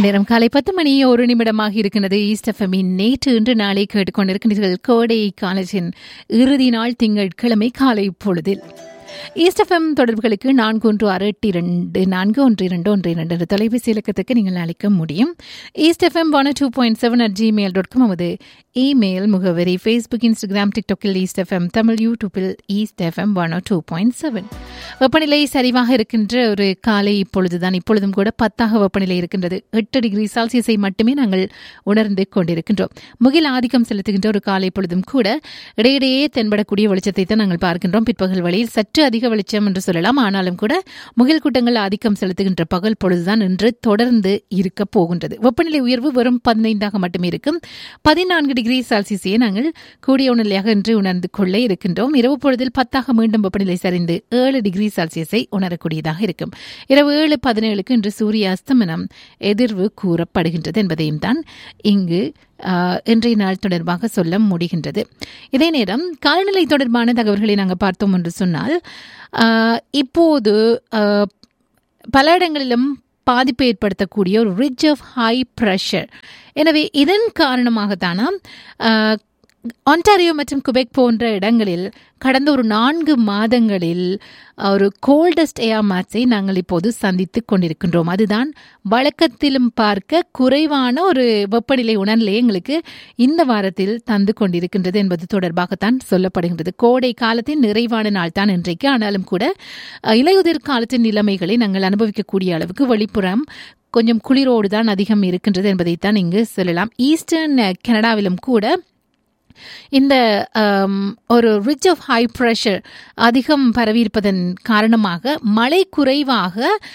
நேரம் காலை பத்து மணி ஒரு நிமிடமாக இருக்கின்றது ஈஸ்ட் எஃப்எம்மின் நேற்று இன்று நாளை கேட்டுக்கொண்டிருக்கின்றீர்கள் கோடை காலேஜின் இறுதி நாள் திங்கட்கிழமை காலை பொழுதில் ஈஸ்ட் எஃப்எம் தொடர்புகளுக்கு நான்கு ஒன்று ஆறு எட்டு இரண்டு நான்கு ஒன்று இரண்டு ஒன்று இரண்டு என்ற தொலைபேசி இலக்கத்துக்கு நீங்கள் அழைக்க முடியும் east FM one two point seven at Gmail dot com நமது இமெயில் முகவரி ஃபேஸ்புக் இன்ஸ்டாகிராம் டிக்டாக்கில் ஈஸ்ட் எஃப்எம் தமிழ் யூடியூப்பில் east FM one two point seven வெப்பநிலை சரிவாக இருக்கின்ற ஒரு காலை இப்பொழுதுதான் இப்பொழுதும் கூட பத்தாக வெப்பநிலை இருக்கின்றது எட்டு டிகிரி செல்சியஸை மட்டுமே நாங்கள் உணர்ந்து கொண்டிருக்கின்றோம் முகில் ஆதிக்கம் செலுத்துகின்ற ஒரு காலை பொழுதும் கூட இடையிடையே தென்படக்கூடிய வெளிச்சத்தை தான் நாங்கள் பார்க்கின்றோம் பிற்பகல் வழியில் சற்று அதிக வெளிச்சம் என்று சொல்லலாம் ஆனாலும் கூட முகில் கூட்டங்கள் ஆதிக்கம் செலுத்துகின்ற பகல் பொழுதுதான் இன்று தொடர்ந்து இருக்க போகின்றது வெப்பநிலை உயர்வு வெறும் பதினைந்தாக மட்டுமே இருக்கும் பதினான்கு டிகிரி செல்சியஸையே நாங்கள் கூடிய உணர்நிலையாக இன்று உணர்ந்து கொள்ள இருக்கின்றோம் இரவு பொழுதில் பத்தாக மீண்டும் வெப்பநிலை சரிந்து ஏழு டிகிரி செல்சியஸை உணரக்கூடியதாக இருக்கும் இரவு ஏழு பதினேழுக்கு இன்று சூரிய அஸ்தமனம் எதிர்வு கூறப்படுகின்றது என்பதையும் தான் இங்கு ஆஹ், இன்றைய நாள் தொடர்பாக சொல்ல முடிகின்றது இதே நேரம் காலநிலை தொடர்பான தகவல்களை நாங்கள் பார்த்தோம் என்று சொன்னால் ஆஹ், இப்போது ஆஹ், பல இடங்களிலும் பாதிப்பை ஏற்படுத்தக்கூடிய ஒரு ரிட்ஜ் ஆஃப் ஹை ப்ரெஷர் எனவே இதன் காரணமாகத்தானாம் ஆஹ், ஒன்டாரியோ மற்றும் குபெக் போன்ற இடங்களில் கடந்த ஒரு நான்கு மாதங்களில் ஒரு கோல்டஸ்ட் ஏர் மாட்ஸை நாங்கள் இப்போது சந்தித்துக் கொண்டிருக்கின்றோம் அதுதான் வழக்கத்திலும் பார்க்க குறைவான ஒரு வெப்பநிலை உணர்நிலை எங்களுக்கு இந்த வாரத்தில் தந்து கொண்டிருக்கின்றது என்பது தொடர்பாகத்தான் சொல்லப்படுகின்றது கோடை காலத்தின் நிறைவான நாள் தான் இன்றைக்கு ஆனாலும் கூட அஹ், இலையுதிர் காலத்தின் நிலைமைகளை நாங்கள் அனுபவிக்கக்கூடிய அளவுக்கு வெளிப்புறம் கொஞ்சம் குளிரோடு தான் அதிகம் இருக்கின்றது என்பதைத்தான் இங்கு சொல்லலாம் ஈஸ்டர்ன் அஹ், கனடாவிலும் கூட இந்த ஆம், ஒரு ரிச் ஆஃப் ஹை ப்ரெஷர் அதிகம் பரவியிருப்பதன் காரணமாக மழை குறைவாக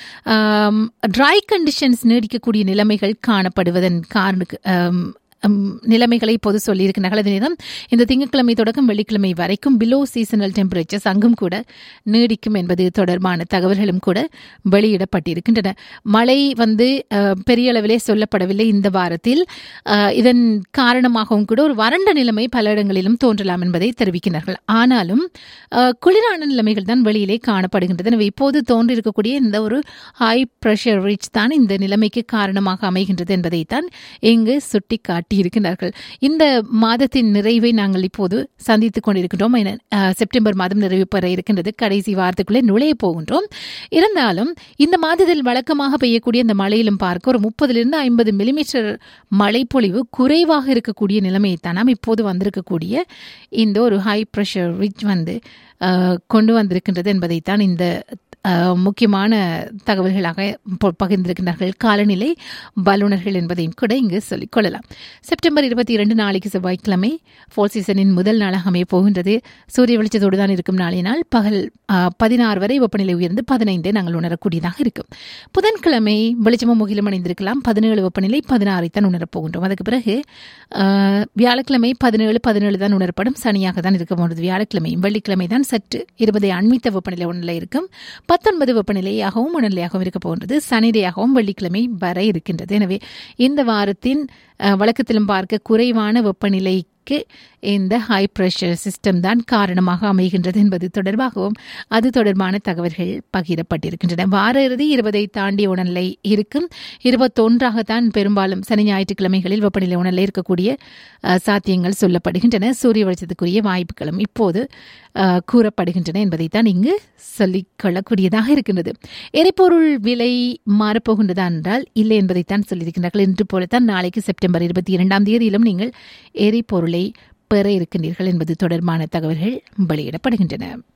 ட்ரை கண்டிஷன்ஸ் நீடிக்கக்கூடிய நிலைமைகள் காணப்படுவதன் காரண ஆம், ஆம், நிலைமைகளை இப்போது சொல்லியிருக்கிறார்கள் அதே நேரம் இந்த திங்கட்கிழமை தொடக்கம் வெள்ளிக்கிழமை வரைக்கும் பிலோ சீசனல் டெம்பரேச்சர்ஸ் அங்கும் கூட நீடிக்கும் என்பது தொடர்பான தகவல்களும் கூட வெளியிடப்பட்டிருக்கின்றன மழை வந்து அஹ், பெரிய அளவிலே சொல்லப்படவில்லை இந்த வாரத்தில் அஹ், இதன் காரணமாகவும் கூட ஒரு வறண்ட நிலைமை பல இடங்களிலும் தோன்றலாம் என்பதை தெரிவிக்கிறார்கள் ஆனாலும் அஹ், குளிரான நிலைமைகள் தான் வெளியிலே காணப்படுகின்றது எனவே இப்போது தோன்றிருக்கக்கூடிய இந்த ஒரு ஹை ப்ரெஷர் ரிச் தான் இந்த நிலைமைக்கு காரணமாக அமைகின்றது என்பதைத்தான் இங்கு சுட்டி காட்டியிருக்கிறார்கள் இந்த மாதத்தின் நிறைவை நாங்கள் இப்போது சந்தித்துக் கொண்டிருக்கின்றோம் என, அஹ், செப்டம்பர் மாதம் நிறைவு பெற இருக்கின்றது கடைசி வாரத்துக்குள்ளே நுழைய போகின்றோம் இருந்தாலும் இந்த மாதத்தில் வழக்கமாக பெய்யக்கூடிய இந்த மழையிலும் பார்க்க ஒரு முப்பதிலிருந்து ஐம்பது மில்லிமீட்டர் மழைப்பொழிவு குறைவாக இருக்கக்கூடிய நிலைமையை தான் நாம் இப்போது வந்திருக்கக்கூடிய இந்த ஒரு ஹை ப்ரெஷர் ரிச் வந்து அஹ், கொண்டு வந்திருக்கின்றது என்பதைத்தான் இந்த அஹ், முக்கியமான தகவல்களாக ப- பகிர்ந்திருக்கிறார்கள் காலநிலை வல்லுநர்கள் என்பதையும் கூட இங்கு சொல்லிக் கொள்ளலாம் செப்டம்பர் இருபத்தி இரண்டு நாளைக்கு செவ்வாய்க்கிழமை ஃபோல் சீசனின் முதல் நாளாக அமைய போகின்றது சூரிய வெளிச்சத்தோடு தான் இருக்கும் நாளை நாள் பகல் பதினாறு வரை வெப்பநிலை உயர்ந்து பதினைந்தை நாங்கள் உணரக்கூடியதாக இருக்கும் புதன்கிழமை வெளிச்சமும் முகிலும் அணிந்திருக்கலாம் பதினேழு வெப்பநிலை பதினாறை தான் உணரப் போகின்றோம் அதுக்கு பிறகு ஆஹ், வியாழக்கிழமை பதினேழு பதினேழு தான் உணரப்படும் சனியாக தான் இருக்க போகிறது வியாழக்கிழமையும் வெள்ளிக்கிழமை தான் சற்று இருபதை அண்மித்த வெப்பநிலை உணர்நிலை இருக்கும் பத்தொன்பது வெப்பநிலையாகவும் உணர்நிலையாகவும் இருக்க போகின்றது சனிடையாகவும் வெள்ளிக்கிழமை வர இருக்கின்றது எனவே இந்த வாரத்தின் அஹ், வழக்கத்திலும் பார்க்க குறைவான வெப்பநிலைக்கு இந்த ஹை ப்ரெஷர் சிஸ்டம் தான் காரணமாக அமைகின்றது என்பது தொடர்பாகவும் அது தொடர்பான தகவல்கள் பகிரப்பட்டிருக்கின்றன வார இறுதி இருபதை தாண்டிய உணர்நிலை இருக்கும் இருபத்தொன்றாகத்தான் பெரும்பாலும் சனி ஞாயிற்றுக்கிழமைகளில் வெப்பநிலை உணர்நிலை இருக்கக்கூடிய அஹ், சாத்தியங்கள் சொல்லப்படுகின்றன சூரிய வெளிச்சத்துக்குரிய வாய்ப்புகளும் இப்போது அஹ், கூறப்படுகின்றன என்பதைத்தான் இங்கு சொல்லிக் கொள்ளக்கூடியதாக இருக்கின்றது எரிபொருள் விலை மாறப்போகின்றதா என்றால் இல்லை என்பதைத்தான் சொல்லியிருக்கிறார்கள் இன்று போலத்தான் நாளைக்கு செப்டம்பர் இருபத்தி இரண்டாம் தேதியிலும் நீங்கள் எரிபொருளை பெற இருக்கின்றீர்கள் என்பது தொடர்பான தகவல்கள் வெளியிடப்படுகின்றன